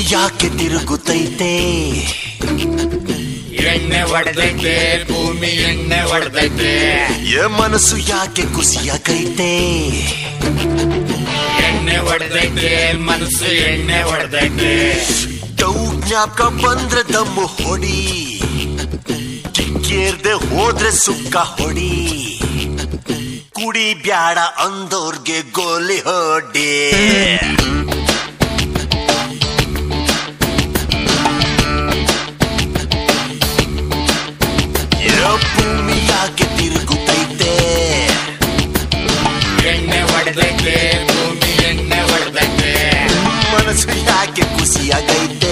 ಯಾಕೆ ತಿರುಗುತ್ತೈತೆ ಎಣ್ಣೆ ಹೊಡೆದೈತೆ ಭೂಮಿ ಎಣ್ಣೆ ಹೊಡೆದೈತೆ ಏ ಮನಸ್ಸು ಯಾಕೆ ಕುಸಿಯಾಗೈತೆ ಎಣ್ಣೆ ಹೊಡೆದೈತೆ ಮನಸ್ಸು ಎಣ್ಣೆ ಹೊಡೆದೈತೆ ಡೌ ಜ್ಞಾಪಕ ಬಂದ್ರೆ ದಮ್ಮು ಹೊಡಿ ಕಿಕ್ಕೇರ್ದೆ ಹೋದ್ರೆ ಸುಕ್ಕ ಹೊಡಿ ಕುಡಿ ಬ್ಯಾಡ ಅಂದೋರ್ಗೆ ಗೋಲಿ ಹೊಡಿ ಏ ಭೂಮಿ ಯಾಕೆ ತಿರುಗುತ್ತೈತೆ ಎಣ್ಣೆ ಹೊಡೆದೈತೆ ಭೂಮಿ ಎಣ್ಣೆ ಹೊಡೆದೈತೆ ಮನಸ್ಸು ಯಾಕೆ ಖುಷಿಯಾಗೈತೆ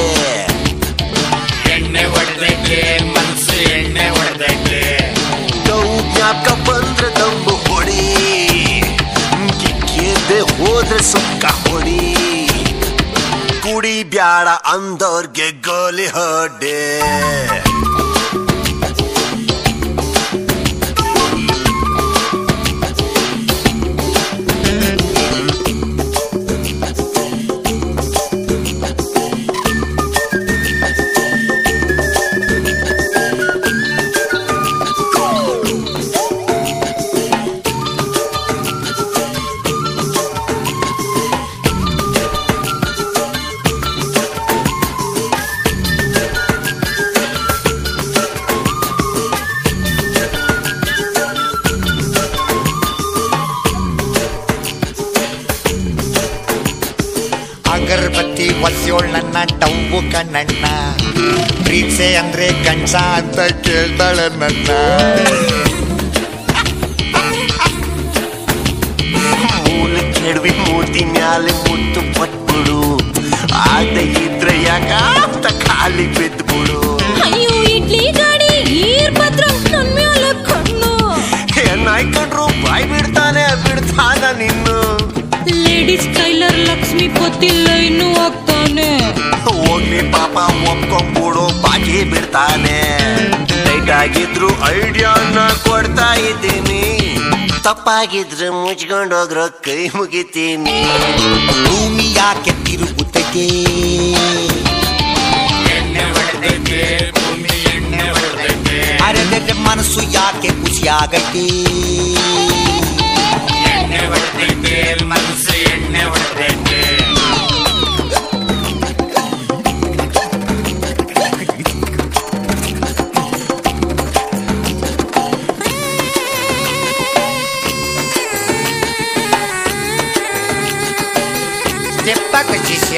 ಎಣ್ಣೆ ಹೊಡೆದೈತೆ ಮನಸ್ಸು ಎಣ್ಣೆ ಹೊಡೆದೈತೆ ನೋವು ಜ್ಞಾಪಕ ಬಂದ್ರೆ ದಮ್ಮು ಹೊಡಿ ಕಿಕ್ಕಿದ್ದೆ ಹೋದ್ರೆ ಸುಕ್ಕ ಹೊಡಿ ಕುಡಿ ಬ್ಯಾಡ ಅಂದೋರ್ಗೆ ಗೋಲಿ ಹೊಡೆ ಅಗರಬತ್ತಿ ಒಲ್ಸೋಳ್ ನನ್ನ ಟವ್ವು ಕಣ್ಣಣ್ಣ ಪ್ರೀತ್ಸೆ ಅಂದ್ರೆ ಗಂಡ ಅಂತ ಕೇಳ್ತಾಳೆ ನನ್ನ ಮೂಲ ಕೆಡವಿ ಮೂತಿ ಮ್ಯಾಲೆ ಮುತ್ತು ಪಟ್ಬಿಡು ಆದ ಇದ್ರೆ ಯಾಕಾಂತ ಖಾಲಿ ಬಿದ್ಬಿಡು ಅಯ್ಯೋ ಇಡ್ಲಿ ಗಾಡಿ ಈರ್ ಭದ್ರ ನನ್ ಮ್ಯಾಲ ಕಣ್ಣು ನಾಯ್ಕೊಂಡ್ರು ಬಾಯ್ ಬಿಡ್ತಾನೆ ಬಿಡ್ತಾನ ನಿನ್ನು ಲೇಡೀಸ್ ಟೈಲರ್ ಲಕ್ಷ್ಮಿ ಗೊತ್ತಿಲ್ಲ ಇನ್ನು ಹೋಗ್ತಾನೆ ಹೋಗ್ಲಿ ಪಾಪ ಒಪ್ಕೊಂಡ್ಬಿಡು ಬಾಕಿ ಬಿಡ್ತಾನೆ ಟೈಟ್ ಆಗಿದ್ರು ಐಡಿಯಾನ ಕೊಡ್ತಾ ಇದ್ದೀನಿ ತಪ್ಪಾಗಿದ್ರೆ ಮುಚ್ಕೊಂಡು ಹೋಗ್ರೋ ಕೈ ಮುಗಿತೀನಿ ಭೂಮಿ ಯಾಕೆ ತಿರುಗುತ್ತೈತೆ ಎಣ್ಣೆ ಹೊಡೆದೈತೆ ಭೂಮಿ ಎಣ್ಣೆ ಹೊಡೆದೈತೆ ಅರೆದ್ರೆ ಮನಸ್ಸು ಯಾಕೆ ಖುಷಿಯಾಗೈತೆ ಎಣ್ಣೆ ಹೊಡೆದೈತೆ ಮನಸ್ಸು ಎಣ್ಣೆ ಹೊಡೆದೈತೆ ತೆಪ್ಪಕ ಶಿಷ್ಯ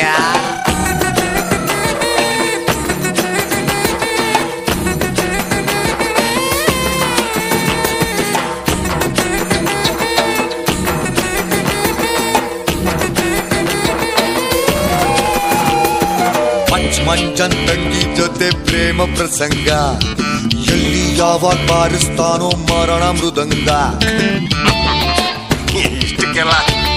ಮಂಚ್ ಮಂಚನ್ ತಂಗಿ ಜೊತೆ ಪ್ರೇಮ ಪ್ರಸಂಗ ಎಲ್ಲಿ ಯಾವಾಗ ಬಾರಿಸ್ತಾನೋ ಮರಣ ಮೃದಂಗ ಇಷ್ಟಕ್ಕೆಲ್ಲ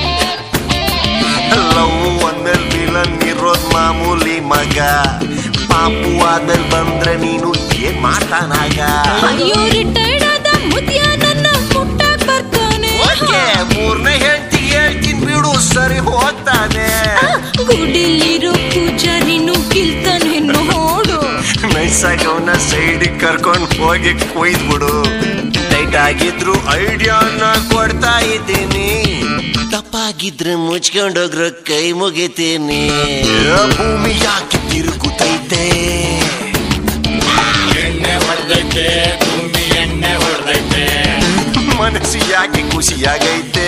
ಲವ್ ಒಂದಲ್ಲಿ ವಿಲನ್ ಇರೋದ್ ಮಾಮೂಲಿ ಮಗ ಪಾಪು ಆದ್ಮೇಲೆ ಬಂದ್ರೆ ನೀನು ಏನ್ ಮಾಡ್ತಾನಾಗ ಅಯ್ಯೋ ರಿಟೈರ್ಡ್ ಆದ ಮುದ್ಯ ನನ್ನ ಮುಟ್ಟಾಕ್ ಬರ್ತಾನೆ ಓಕೆ ಮೂರನೇ ಹೆಂಡತಿ ಹೇಳ್ತೀನಿ ಬಿಡು ಸರಿ ಹೋಗ್ತಾನೆ ಆ, ಗುಡಿಲಿರೋ ಪೂಜಾರಿನು ಗಿಲ್ತಾನೆ ನೋಡು ನೈಸಾಗಿ ಅವನ ಸೈಡಿಗೆ ಕರ್ಕೊಂಡು ಹೋಗಿ ಕೊಯ್ದು ಬಿಡು ಟೈಟ್ ಆಗಿದ್ರು ಐಡಿಯಾನ ಕೊಡ್ತಾ ಇದ್ದೀನಿ ತಪ್ಪಾಗಿದ್ರೆ ಮುಚ್ಕೊಂಡೋಗ್ರ ಕೈ ಮುಗಿತೀನಿ ಭೂಮಿ ಯಾಕೆ ತಿರುಗುತ್ತೈತೆ ಎಣ್ಣೆ ಹೊಡೆದೈತೆ ಭೂಮಿ ಎಣ್ಣೆ ಹೊಡೆದೈತೆ ಮನಸ್ಸು ಯಾಕೆ ಖುಷಿಯಾಗೈತೆ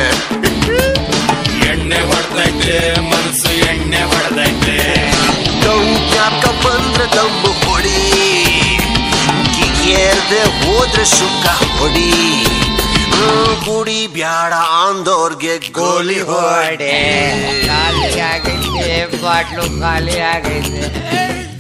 ಎಣ್ಣೆ ಹೊಡೆದೈತೆ ಮನಸ್ಸು ಎಣ್ಣೆ ಹೊಡೆದೈತೆ ನೋವು ಜ್ಞಾಪಕ ಬಂದ್ರೆ ದಮ್ಮು ಹೊಡಿ ಕಿರಿಯರ್ದೆ ಹೋದ್ರೆ ಸುಖ ಹೊಡಿ ಹ್ಮ್, ಕುಡಿ ಬ್ಯಾಡ ಅಂದೋರ್ಗೆ ಗೋಲಿ ಹೊಡೆ ಖಾಲಿ ಆಗೈತೆ ಬಾಟ್ಲು ಖಾಲಿ ಆಗೈತೆ